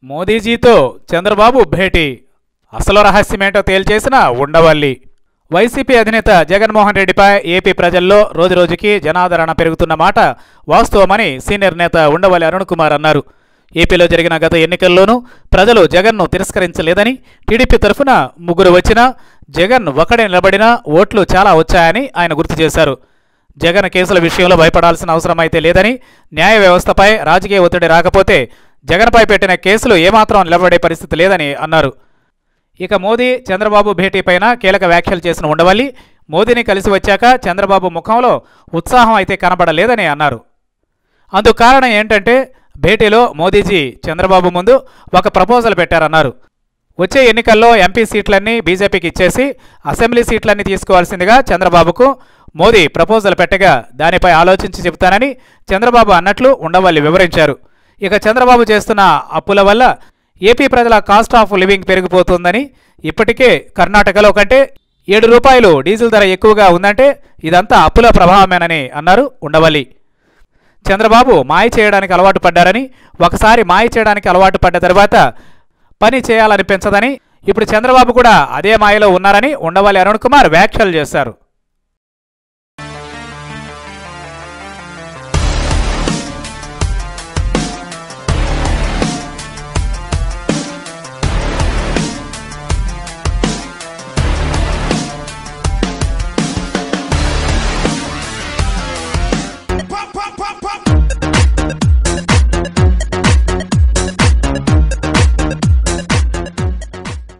మోదీజీతో చంద్రబాబు భేటీ అసలు రహస్యమేంటో తేల్చేసిన ఉండవల్లి వైసీపీ అధినేత జగన్మోహన్ రెడ్డిపై ఏపీ ప్రజల్లో రోజురోజుకి జనాదరణ పెరుగుతున్న మాట వాస్తవమని సీనియర్ నేత ఉండవల్లి అరుణ్ కుమార్ అన్నారు ఏపీలో జరిగిన గత ఎన్నికల్లోనూ ప్రజలు జగన్ను తిరస్కరించలేదని టీడీపీ తరఫున ముగ్గురు వచ్చినా జగన్ ఒకడే నిలబడినా ఓట్లు చాలా వచ్చాయని ఆయన గుర్తు చేశారు జగన్ కేసుల విషయంలో భయపడాల్సిన అవసరం అయితే లేదని న్యాయ వ్యవస్థపై రాజకీయ ఒత్తిడి రాకపోతే జగన్పై పెట్టిన కేసులు ఏమాత్రం నిలబడే పరిస్థితి లేదని అన్నారు ఇక మోదీ చంద్రబాబు భేటీపైన కీలక వ్యాఖ్యలు చేసిన ఉండవల్లి మోదీని కలిసి వచ్చాక చంద్రబాబు ముఖంలో ఉత్సాహం అయితే కనబడలేదని అన్నారు అందుకు కారణం ఏంటంటే భేటీలో మోదీజీ చంద్రబాబు ముందు ఒక ప్రపోజల్ పెట్టారన్నారు వచ్చే ఎన్నికల్లో ఎంపీ సీట్లన్నీ బీజేపీకి ఇచ్చేసి అసెంబ్లీ సీట్లన్నీ తీసుకోవాల్సిందిగా చంద్రబాబుకు మోదీ ప్రపోజల్ పెట్టగా దానిపై ఆలోచించి చెబుతానని చంద్రబాబు అన్నట్లు ఉండవల్లి వివరించారు ఇక చంద్రబాబు చేస్తున్న అప్పుల వల్ల ఏపీ ప్రజల కాస్ట్ ఆఫ్ లివింగ్ పెరిగిపోతుందని ఇప్పటికే కర్ణాటకలో కంటే ఏడు రూపాయలు డీజిల్ ధర ఎక్కువగా ఉందంటే ఇదంతా అప్పుల ప్రభావమేనని అన్నారు ఉండవల్లి చంద్రబాబు మాయ చేయడానికి అలవాటు పడ్డారని ఒకసారి మాయ చేయడానికి అలవాటు పడ్డ తర్వాత పని చేయాలనిపించదని ఇప్పుడు చంద్రబాబు కూడా అదే మాయలో ఉన్నారని ఉండవల్లి అరుణ్ కుమార్ వ్యాఖ్యలు చేశారు